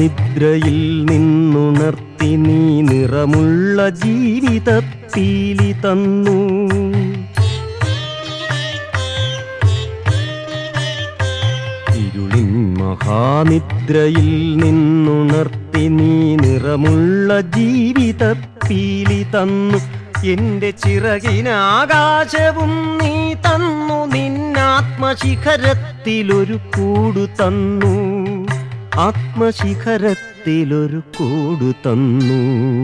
മഹാനിദ്രയിൽ നിന്നുണർത്തി നീ നിറമുള്ള ജീവിതത്തീലി തന്നു ഇരുളിൻ മഹാനിദ്രയിൽ നിന്നുണർത്തി നീ നിറമുള്ള ജീവിതത്തീലി തന്നു എന്റെ ചിറകിനാകാശവും നീ തന്നു നിന്നാത്മശിഖരത്തിലൊരു കൂടു തന്നു ആത്മശിഖരത്തിലൊരു കൂടു തന്നു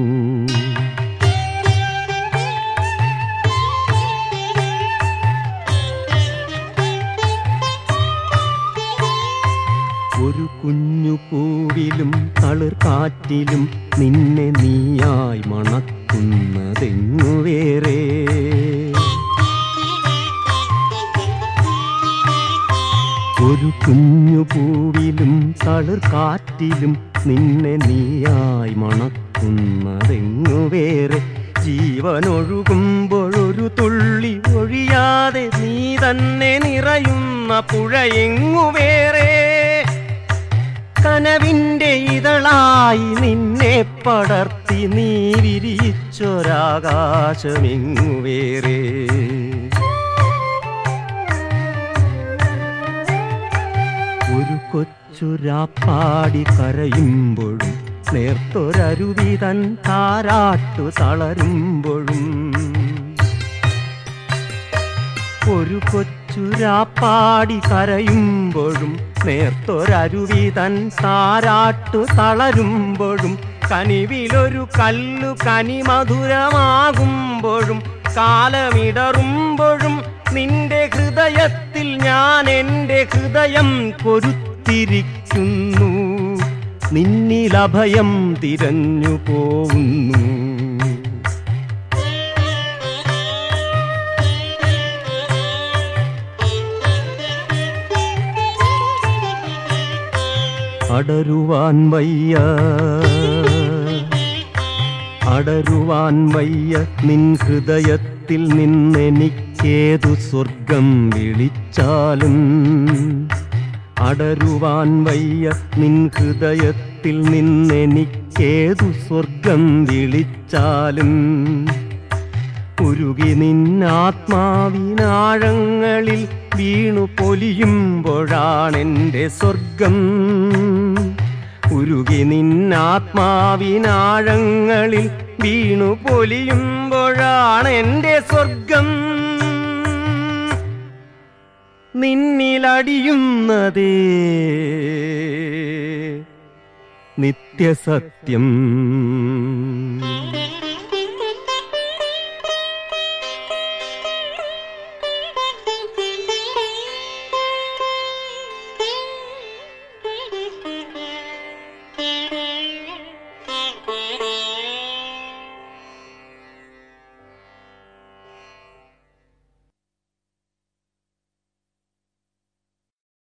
ഒരു കുഞ്ഞു പൂവിലും തളിർ കാറ്റിലും നിന്നെ നീയായി മണക്കുന്നതെങ്ങു വേറെ ഒരു കുഞ്ഞു പൂവിലും തളിർ കാറ്റിലും നിന്നെ നീയായി മണക്കുന്നതെങ്ങു വേറെ ജീവനൊഴുകുമ്പോഴൊരു തുള്ളി ഒഴിയാതെ നീ തന്നെ നിറയുന്ന പുഴയെങ്ങു വേറെ കനവിന്റെ ഇതളായി നിന്നെ പടർത്തി നീ വിരിച്ചൊരാകാശമെങ്ങു വേറെ ഒരു കൊച്ചുരാപ്പാടി കരയുമ്പോഴും നേർത്തൊരരുവി തൻ താരാട്ടു തളരുമ്പോഴും ഒരു കൊച്ചുരാപ്പാടി കരയുമ്പോഴും നേർത്തൊരരുവി തൻ താരാട്ടു തളരുമ്പോഴും കനിവിലൊരു കല്ലു കനിമധുരമാകുമ്പോഴും കാലമിടറുമ്പോഴും നിന്റെ ഹൃദയത്തിൽ ഞാൻ എൻ്റെ ഹൃദയം കൊരുത്തിരിക്കുന്നു നിന്നിൽ അഭയം തിരഞ്ഞു പോകുന്നു അടരുവാൻ വയ്യ അടരുവാൻ വയ്യ നിൻ ഹൃദയത്തിൽ നിന്നെനിക്കേതു സ്വർഗം വിളിച്ചാലും അടരുവാൻ വയ്യ നിൻ ഹൃദയത്തിൽ നിന്നെനിക്കേതു സ്വർഗം വിളിച്ചാലും ഉരുകി നിന്നാത്മാവിനാഴങ്ങളിൽ വീണു പൊലിയുമ്പോഴാണെൻ്റെ സ്വർഗം ഉരുകി നിന്നാത്മാവിനാഴങ്ങളിൽ വീണു പൊലിയുമ്പോഴാണെൻ്റെ സ്വർഗം നിന്നിലടിയുന്നതേ നിത്യസത്യം